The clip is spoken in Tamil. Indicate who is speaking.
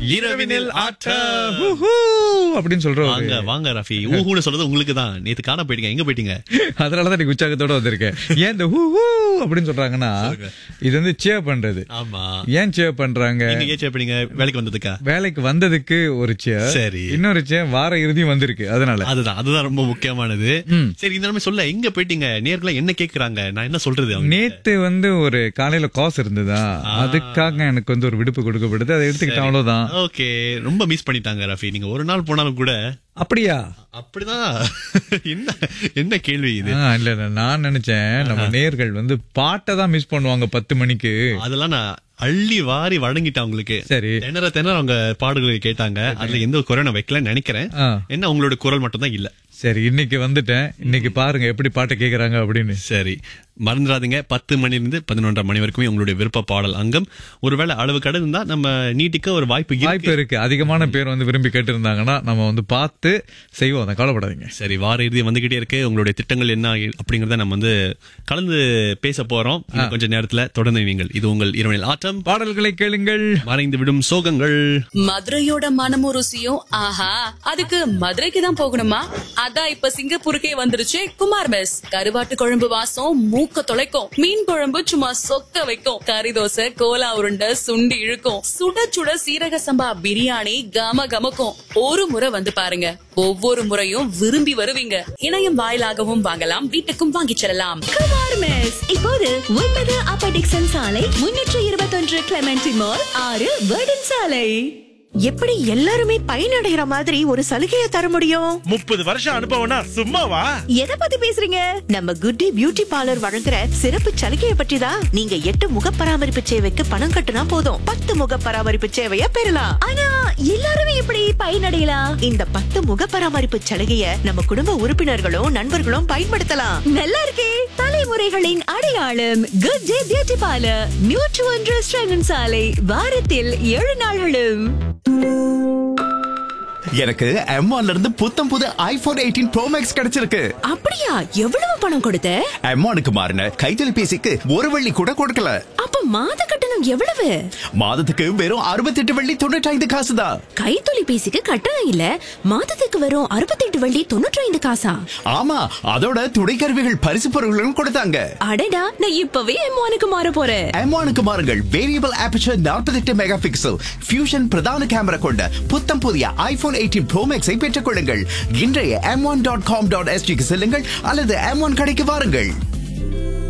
Speaker 1: இரவினில் ஆட்டம்.
Speaker 2: ஹூஹூ அப்படின்னு சொல்றோம்
Speaker 1: வாங்க வாங்க ரஃபி ஊஹூன்னு சொல்றது உங்களுக்கு தான் நேத்து காண போயிட்டீங்க எங்க போயிட்டீங்க
Speaker 2: அதனாலதான் நீ உற்சாகத்தோட வந்திருக்கேன் ஏன் இந்த ஹூ ஹூ அப்படின்னு சொல்றாங்கன்னா இது வந்து சேவ் பண்றது
Speaker 1: ஆமா
Speaker 2: ஏன் சேவ் பண்றாங்க
Speaker 1: நீங்க ஏன் பண்ணீங்க வேலைக்கு வந்ததுக்கா
Speaker 2: வேலைக்கு வந்ததுக்கு ஒரு சேர்
Speaker 1: சரி.
Speaker 2: இன்னொரு சேர் வார இறுதியும் வந்திருக்கு அதனால
Speaker 1: அதுதான் அதுதான் ரொம்ப முக்கியமானது
Speaker 2: ம்.
Speaker 1: சரி இந்த நிலைமை சொல்ல எங்க போயிட்டீங்க நேர்ல என்ன கேக்குறாங்க நான் என்ன சொல்றது அவங்க
Speaker 2: நேத்து வந்து ஒரு காலையில காசு இருந்ததா அதுக்காக எனக்கு வந்து ஒரு விடுப்பு கொடுக்கப்படுது அதை எடுத்துக்கிட்டேன் அவ்வளவுதான்
Speaker 1: ஓகே ரொம்ப மிஸ் பண்ணிட்டாங்க ரஃபி நீங்க ஒரு நாள் போனாலும் கூட
Speaker 2: அப்படியா
Speaker 1: அப்படிதான் என்ன என்ன கேள்வி இது
Speaker 2: ஆ, இல்ல இல்ல நான் நினைச்சேன் நம்ம நேர்கள் வந்து பாட்டை தான் மிஸ் பண்ணுவாங்க பத்து மணிக்கு
Speaker 1: அதெல்லாம் நான் அள்ளி வாரி வழங்கிட்டேன் உங்களுக்கு
Speaker 2: சரி
Speaker 1: திணற திணற அவங்க பாடல்களை கேட்டாங்க அதுல எந்த ஒரு குறை நான் வைக்கலன்னு நினைக்கிறேன்
Speaker 2: ஆ.
Speaker 1: என்ன உங்களோட குரல் மட்டும் தான் இல்ல
Speaker 2: சரி இன்னைக்கு வந்துட்டேன் இன்னைக்கு பாருங்க எப்படி பாட்டை கேக்குறாங்க அப்படின்னு
Speaker 1: சரி மறந்துடாதீங்க பத்து மணிலிருந்து பதினொன்றரை மணி வரைக்குமே உங்களுடைய விருப்ப பாடல் அங்கம் ஒருவேளை அளவு கடந்தா நம்ம நீட்டிக்க ஒரு வாய்ப்பு இருக்கு
Speaker 2: வாய்ப்பு இருக்கு அதிகமான பேர் வந்து விரும்பி கேட்டிருந்தாங்கன்னா நம்ம வந்து பார்த்து செய்வோம் அதை கவலைப்படாதீங்க
Speaker 1: சரி வார இறுதி வந்துகிட்டே இருக்கு உங்களுடைய திட்டங்கள் என்ன அப்படிங்கறத நம்ம வந்து கலந்து பேச போறோம் இன்னும் கொஞ்ச நேரத்துல தொடர்ந்து நீங்கள் இது உங்கள் இரவனில் ஆட்டம்
Speaker 2: பாடல்களை கேளுங்கள்
Speaker 1: மறைந்து விடும் சோகங்கள்
Speaker 3: மதுரையோட மனமும் ருசியும் ஆஹா அதுக்கு மதுரைக்கு தான் போகணுமா அதான் இப்ப சிங்கப்பூருக்கே வந்துருச்சு குமார் மெஸ் கருவாட்டு குழம்பு வாசம் மூக்க தொலைக்கும் மீன் குழம்பு சும்மா சொக்க வைக்கும் கறி தோசை கோலா உருண்டை சுண்டி இழுக்கும் சுட சுட சீரக சம்பா பிரியாணி கம கமக்கும் ஒரு முறை வந்து பாருங்க ஒவ்வொரு முறையும் விரும்பி வருவீங்க இணையம் வாயிலாகவும் வாங்கலாம் வீட்டுக்கும் வாங்கிச் செல்லலாம்
Speaker 4: குமார் மெஸ் இப்போது ஒன்பது அப்ப டிக்சன் சாலை முன்னூற்று இருபத்தொன்று கிளமெண்டி மால் ஆறு வேர்டன் சாலை
Speaker 5: எப்படி எல்லாருமே பயனடைகிற மாதிரி ஒரு சலுகையை தர முடியும்
Speaker 6: முப்பது வருஷம் அனுபவம்னா சும்மாவா
Speaker 4: எதை பத்தி பேசுறீங்க
Speaker 5: நம்ம குட்டி பியூட்டி பார்லர் வழங்குற சிறப்பு சலுகையை பற்றி தான் நீங்க எட்டு முக பராமரிப்பு சேவைக்கு பணம் கட்டுனா போதும் பத்து முக பராமரிப்பு சேவையை பெறலாம்
Speaker 4: ஆனா எல்லாருமே எப்படி பயனடையலாம்
Speaker 5: இந்த பத்து முக பராமரிப்பு சலுகையை நம்ம குடும்ப உறுப்பினர்களும் நண்பர்களும் பயன்படுத்தலாம்
Speaker 4: நல்லா இருக்கே தலைமுறைகளின் அடையாளம் குட் டே பியூட்டி பார்லர் நூற்று ஒன்று ஸ்ரங்கன் சாலை வாரத்தில் ஏழு நாள்களும்
Speaker 7: எனக்கு M1 ல இருந்து புத்தம் புது ஐபோன் எயிட்டீன் ப்ரோ மேக்ஸ் கிடைச்சிருக்கு
Speaker 5: அப்படியா எவ்வளவு பணம் கொடுத்த
Speaker 7: M1க்கு மாறின கைத்தொலைபேசிக்கு ஒரு வெள்ளி கூட கொடுக்கல
Speaker 5: அப்ப மாத கட்டணம் எவ்வளவு
Speaker 7: மாதத்துக்கு வெறும் அறுபத்தெட்டு வெள்ளி தொண்ணூற்றி ஐந்து காசு தான்
Speaker 5: கைத்தொலைபேசிக்கு கட்டணம் இல்ல மாதத்துக்கு வரும் அறுபத்தெட்டு வள்ளி தொண்ணூற்றி ஐந்து காசா
Speaker 7: ஆமா அதோட துணைக்கருவிகள் பரிசு பொருட்களும் கொடுத்தாங்க
Speaker 5: அடடா நான் இப்பவே எம்மானுக்கு மாற போறேன்
Speaker 7: M1க்கு மாறுங்கள் variable aperture 48 mega pixel fusion பிரதான கேமரா கொண்ட புத்தம் புதிய ஐபோன் எயிட்டீன் ப்ரோ மேக்ஸை பெற்றுக் கொள்ளுங்கள் இன்றைய M one dot com dot எஸ்டிக்கு செல்லுங்கள் அல்லது எம் ஒன் கடைக்கு வாருங்கள்